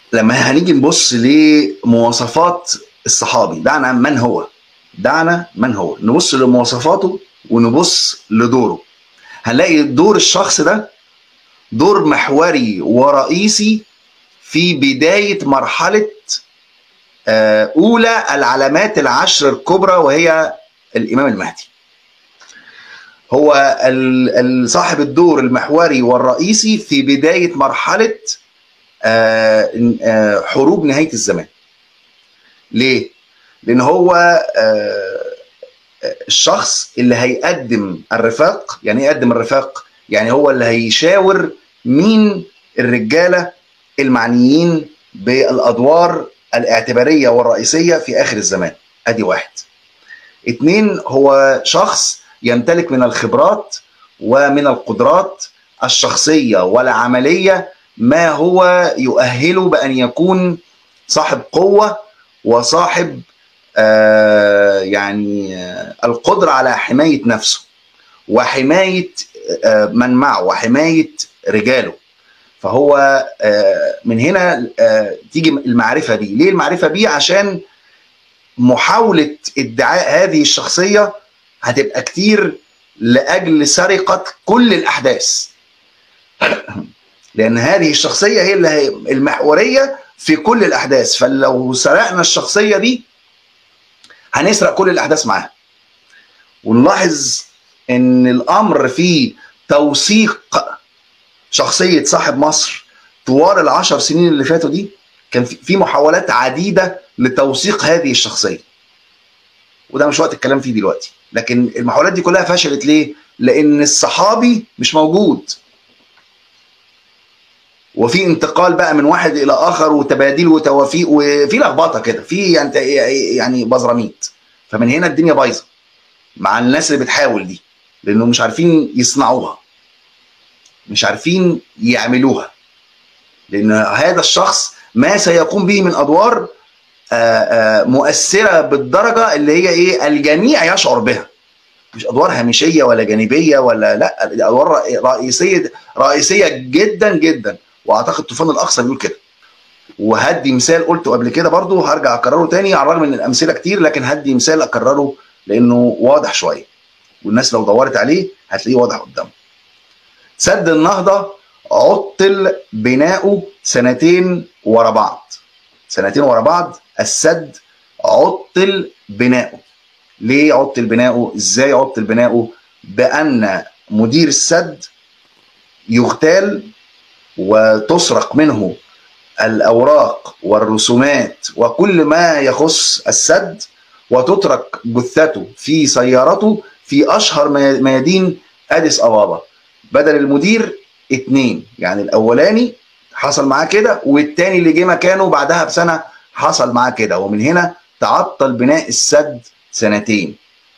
لما هنيجي نبص لمواصفات الصحابي دعنا من هو دعنا من هو نبص لمواصفاته ونبص لدوره هنلاقي دور الشخص ده دور محوري ورئيسي في بداية مرحلة أولى العلامات العشر الكبرى وهي الإمام المهدي هو صاحب الدور المحوري والرئيسي في بداية مرحلة حروب نهاية الزمان ليه؟ لأن هو الشخص اللي هيقدم الرفاق يعني يقدم الرفاق يعني هو اللي هيشاور مين الرجالة المعنيين بالأدوار الاعتبارية والرئيسية في آخر الزمان أدي واحد اتنين هو شخص يمتلك من الخبرات ومن القدرات الشخصية والعملية ما هو يؤهله بأن يكون صاحب قوة وصاحب آه يعني آه القدرة على حماية نفسه وحماية آه من معه وحماية رجاله فهو من هنا تيجي المعرفة دي ليه المعرفة دي عشان محاولة ادعاء هذه الشخصية هتبقى كتير لأجل سرقة كل الأحداث لأن هذه الشخصية هي اللي المحورية في كل الأحداث فلو سرقنا الشخصية دي هنسرق كل الأحداث معاها ونلاحظ ان الامر في توثيق شخصيه صاحب مصر طوال العشر سنين اللي فاتوا دي كان في محاولات عديده لتوثيق هذه الشخصيه وده مش وقت الكلام فيه دلوقتي لكن المحاولات دي كلها فشلت ليه لان الصحابي مش موجود وفي انتقال بقى من واحد الى اخر وتباديل وتوافيق وفي لخبطه كده في يعني يعني بزراميط فمن هنا الدنيا بايظه مع الناس اللي بتحاول دي لانهم مش عارفين يصنعوها مش عارفين يعملوها لان هذا الشخص ما سيقوم به من ادوار مؤثره بالدرجه اللي هي ايه الجميع يشعر بها مش ادوار هامشيه ولا جانبيه ولا لا ادوار رئيسيه رئيسيه جدا جدا واعتقد طوفان الاقصى بيقول كده وهدي مثال قلته قبل كده برضو هرجع اكرره تاني على الرغم ان الامثله كتير لكن هدي مثال اكرره لانه واضح شويه والناس لو دورت عليه هتلاقيه واضح قدامه سد النهضه عطل بناؤه سنتين ورا بعض سنتين ورا بعض السد عطل بناؤه ليه عطل بناؤه ازاي عطل بناؤه بان مدير السد يغتال وتسرق منه الاوراق والرسومات وكل ما يخص السد وتترك جثته في سيارته في اشهر ميادين اديس ابابا بدل المدير اتنين يعني الاولاني حصل معاه كده والتاني اللي جه مكانه بعدها بسنه حصل معاه كده ومن هنا تعطل بناء السد سنتين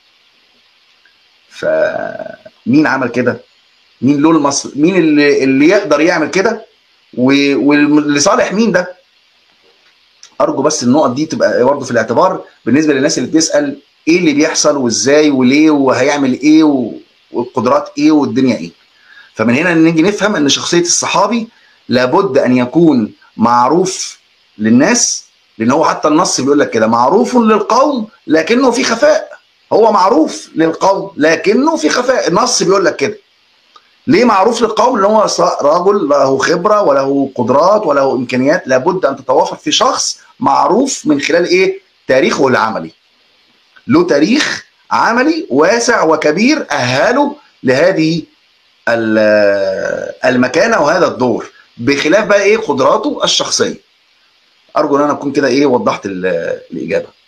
فمين عمل كده مين له المصر مين اللي, اللي يقدر يعمل كده ولصالح مين ده ارجو بس النقط دي تبقى برضه في الاعتبار بالنسبه للناس اللي بتسال ايه اللي بيحصل وازاي وليه وهيعمل ايه والقدرات ايه والدنيا ايه فمن هنا نيجي نفهم ان شخصيه الصحابي لابد ان يكون معروف للناس لان هو حتى النص بيقول لك كده معروف للقوم لكنه في خفاء هو معروف للقوم لكنه في خفاء النص بيقول لك كده ليه معروف للقوم ان هو رجل له خبره وله قدرات وله امكانيات لابد ان تتوافر في شخص معروف من خلال ايه تاريخه العملي له تاريخ عملي واسع وكبير اهله لهذه المكانه وهذا الدور بخلاف بقى ايه قدراته الشخصيه ارجو ان انا اكون كده ايه وضحت الاجابه